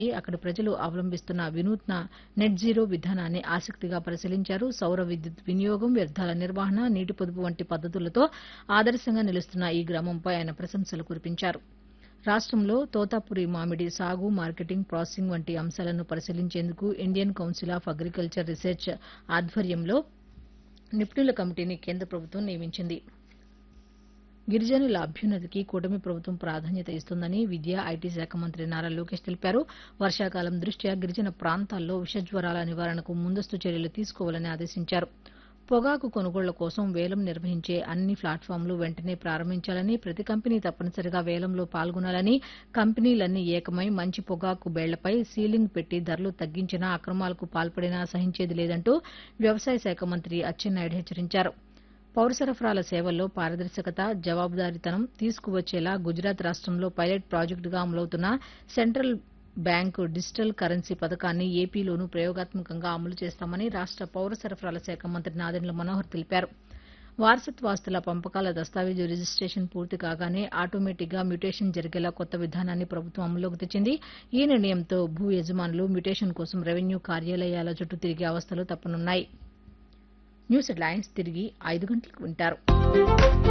అక్కడి ప్రజలు అవలంబిస్తున్న వినూత్న నెట్ జీరో విధానాన్ని ఆసక్తిగా పరిశీలించారు సౌర విద్యుత్ వినియోగం వ్యర్థాల నిర్వహణ నీటి పొదుపు వంటి పద్దతులతో ఆదర్శంగా నిలుస్తున్న ఈ గ్రామంపై ఆయన ప్రశంసలు కురిపించారు రాష్టంలో తోతాపురి మామిడి సాగు మార్కెటింగ్ ప్రాసెసింగ్ వంటి అంశాలను పరిశీలించేందుకు Indian council of agriculture research ఆధ్వర్యంలో నిపుణుల కమిటీని కేంద్ర ప్రభుత్వం నియమించింది గిరిజనుల అభ్యున్నతికి కూటమి ప్రభుత్వం ప్రాధాన్యత ఇస్తుందని విద్యా ఐటీ శాఖ మంత్రి నారా లోకేష్ తెలిపారు వర్షాకాలం దృష్ట్యా గిరిజన ప్రాంతాల్లో విషజ్వరాల నివారణకు ముందస్తు చర్యలు తీసుకోవాలని ఆదేశించారు పొగాకు కొనుగోళ్ల కోసం వేలం నిర్వహించే అన్ని ప్లాట్ఫామ్లు వెంటనే ప్రారంభించాలని ప్రతి కంపెనీ తప్పనిసరిగా వేలంలో పాల్గొనాలని కంపెనీలన్నీ ఏకమై మంచి పొగాకు బేళ్లపై సీలింగ్ పెట్టి ధరలు తగ్గించినా అక్రమాలకు పాల్పడినా సహించేది లేదంటూ వ్యవసాయ శాఖ మంత్రి అచ్చెన్నాయుడు హెచ్చరించారు పౌర సరఫరాల సేవల్లో పారదర్శకత జవాబుదారీతనం తీసుకువచ్చేలా గుజరాత్ రాష్టంలో పైలట్ ప్రాజెక్టుగా అమలవుతున్న సెంట్రల్ బ్యాంకు డిజిటల్ కరెన్సీ పథకాన్ని ఏపీలోనూ ప్రయోగాత్మకంగా అమలు చేస్తామని రాష్ట పౌర సరఫరాల శాఖ మంత్రి నాదెండ్ల మనోహర్ తెలిపారు వారసత్వాస్తుల పంపకాల దస్తావేజు రిజిస్టేషన్ పూర్తి కాగానే ఆటోమేటిక్గా మ్యుటేషన్ జరిగేలా కొత్త విధానాన్ని ప్రభుత్వం అమల్లోకి తెచ్చింది ఈ నిర్ణయంతో భూ యజమానులు మ్యుటేషన్ కోసం రెవెన్యూ కార్యాలయాల చుట్టూ తిరిగే అవస్థలు తప్పనున్నాయి న్యూస్ హెడ్లైన్స్ తిరిగి ఐదు గంటలకు వింటారు